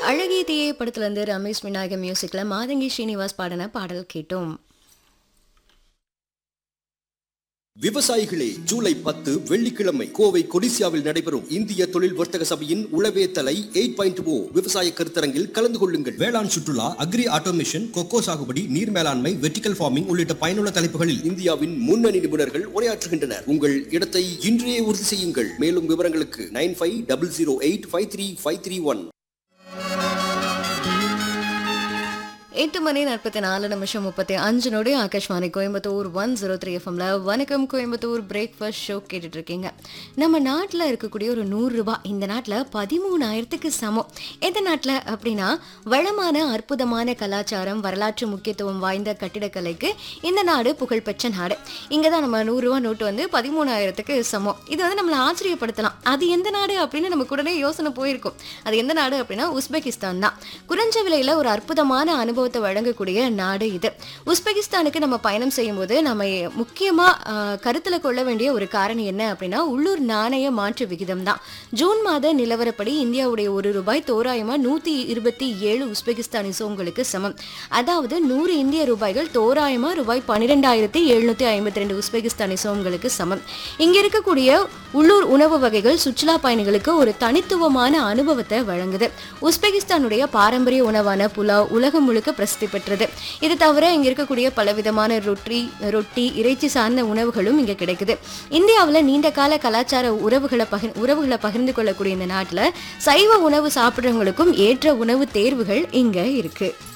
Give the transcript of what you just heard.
அழகிய தீயை படத்துல இருந்து ரமேஷ் விநாயகம் மியூசிக்ல மாதங்கி ஸ்ரீனிவாஸ் பாடின பாடல் கேட்டோம் விவசாயிகளே ஜூலை பத்து வெள்ளிக்கிழமை கோவை கொடிசியாவில் நடைபெறும் இந்திய தொழில் வர்த்தக சபையின் உளவே தலை எயிட் பாயிண்ட் ஓ விவசாய கருத்தரங்கில் கலந்து கொள்ளுங்கள் வேளாண் சுற்றுலா அக்ரி ஆட்டோமேஷன் கொக்கோ சாகுபடி நீர் மேலாண்மை வெர்டிகல் ஃபார்மிங் உள்ளிட்ட பயனுள்ள தலைப்புகளில் இந்தியாவின் முன்னணி நிபுணர்கள் உரையாற்றுகின்றனர் உங்கள் இடத்தை இன்றையே உறுதி செய்யுங்கள் மேலும் விவரங்களுக்கு nine five double zero eight five three five three one எட்டு மணி நாற்பத்தி நாலு நிமிஷம் முப்பத்தி அஞ்சு நொடி Akashvani Coimbatore one zero three எஃப்எம்ல வணக்கம் கோயம்புத்தூர் பிரேக்ஃபாஸ்ட் ஷோ கேட்டுட்டு இருக்கீங்க நம்ம நாட்டில் இருக்கக்கூடிய ஒரு நூறு ரூபாய் இந்த நாட்டில் பதிமூணாயிரத்துக்கு சமம் எந்த நாட்டில் அப்படின்னா வளமான அற்புதமான கலாச்சாரம் வரலாற்று முக்கியத்துவம் வாய்ந்த கட்டிடக்கலைக்கு இந்த நாடு புகழ்பெற்ற நாடு இங்கே தான் நம்ம நூறு ரூபா நோட்டு வந்து பதிமூணாயிரத்துக்கு சமம் இது வந்து நம்மளை ஆச்சரியப்படுத்தலாம் அது எந்த நாடு அப்படின்னு நமக்கு உடனே யோசனை போயிருக்கும் அது எந்த நாடு அப்படின்னா உஸ்பெகிஸ்தான் தான் குறைஞ்ச விலையில ஒரு அற்புதமான அனுபவத்தை வழங்கக்கூடிய நாடு இது உஸ்பெகிஸ்தானுக்கு நம்ம பயணம் செய்யும்போது நம்ம முக்கியமா ஆஹ், கருத்துல கொள்ள வேண்டிய ஒரு காரணி என்ன அப்படின்னா உள்ளூர் நாணய மாற்று விகிதம் தான் ஜூன் மாத நிலவரப்படி இந்தியாவுடைய ஒரு ரூபாய் தோராயமா நூத்தி இருபத்தி ஏழு உஸ்பெகிஸ்தானி சோங்களுக்கு சமம் அதாவது நூறு இந்திய ரூபாய்கள் தோராயமா ரூபாய் பன்னிரெண்டாயிரத்தி எழுநூத்தி ஐம்பத்தி ரெண்டு உஸ்பெகிஸ்தானி சோங்களுக்கு சமம் இங்க இருக்கக்கூடிய உள்ளூர் உணவு வகைகள் சுற்றுலா பயணிகளுக்கு ஒரு தனித்துவமான அனுபவத்தை வழங்குது உஸ்பெகிஸ்தானுடைய பாரம்பரிய உணவான புலாவ் உலகம் முழுக்க பிரசித்தி பெற்றது இது தவிர இங்க இருக்கக்கூடிய பலவிதமான ரொட்டி ரொட்டி இறைச்சி சார்ந்த உணவுகளும் இங்க கிடைக்குது இந்தியாவில் நீண்ட கால கலாச்சார உறவுகளை பகிர் உறவுகளை பகிர்ந்து கொள்ளக்கூடிய இந்த நாட்டில் சைவ உணவு சாப்பிட்றவங்களுக்கும் ஏற்ற உணவு தேர்வுகள் இங்க இருக்கு